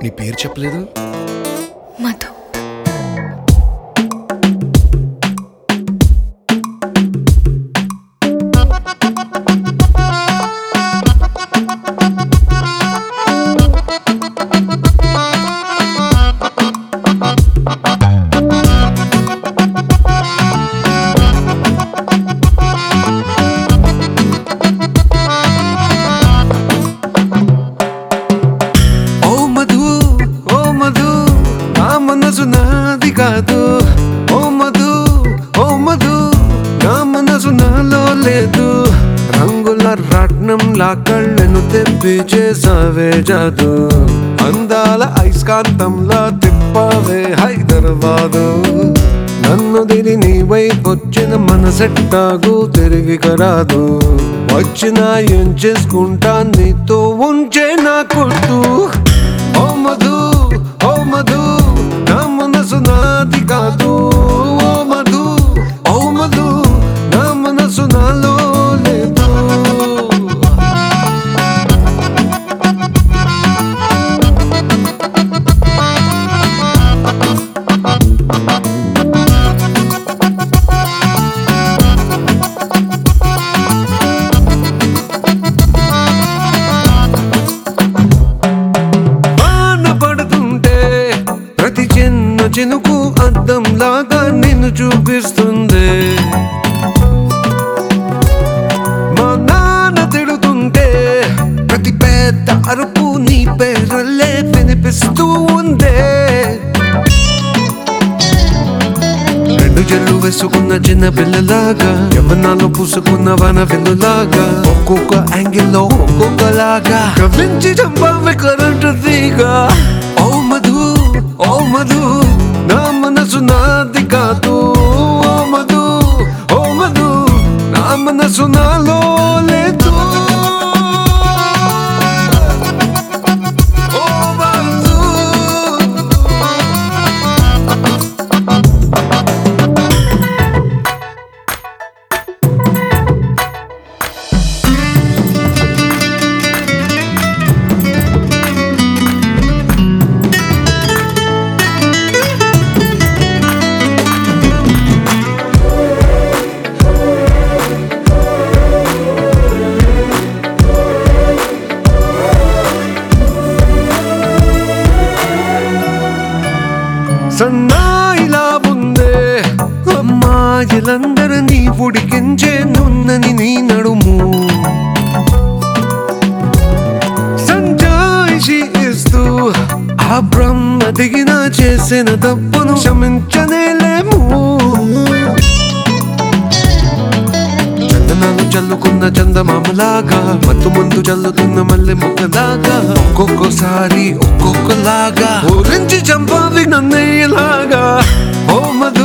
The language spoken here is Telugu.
నీ పేరు చెప్పలేదు మధు ఓ మధు ఓ మధు నా మనసు నాది కాదు ఓ మధు ఓ మధు నా మనసు నాలో లేదు రంగుల రత్నంలా కళ్ళను తెప్పి చేసావే జాదు అందాల ఐస్కాంతంలా తిప్పావే హైదరాబాదు నన్ను దిరి నీ వైపొచ్చిన మనసెట్టాగు తిరిగి కరాదు వచ్చినా ఏం చేసుకుంటా నీతో ఉంచే నా కొట్టు ఓ మధు ఓ మధు నా మనసు నాది కాదు ఓ మధు ఓ మధు నా మనసు నాలో లేదు వాన పడుతుంటే ప్రతి చిన్న చినుకు అద్దంలాగా నిన్ను చూపిస్తుంది మా నాన్న తిడుతుంటే ప్రతి పెద్ద అరుపు నీ పేరల్లే వినిపిస్తూ ఉందే రెండు జల్లు వేసుకున్న చిన్న పిల్లలాగా యవనాలు పూసుకున్న వన వెన్నులాగా ఒక్కొక్క యాంగిల్లో ఒక్కొక్కలాగా కవించి చంపావి కరెంటు తీగా ఓ మధు ఓ మధు నా మనసు నాది కాదు ఓ మధు ఓ మధు నా మనసు నాలో లేదు ఓ మధు సన్నాయిలా ఉందే అమ్మాయిలందరినీ ఉడికించే నున్నని నీ నడుము సంజాయిషి ఇస్తూ ఆ బ్రహ్మ దిగిన చేసిన తప్పును క్షమించనేలేము చందనాలు చల్లుకున్న చందమామలాగా మత్తు ముందు చల్లుతున్న మల్లె మొక్కలాగా ఒక్కొక్కసారి ఒక్కొక్కలాగా ఊరించి చంపావి నన్నయ్యలాగా ఓ మధు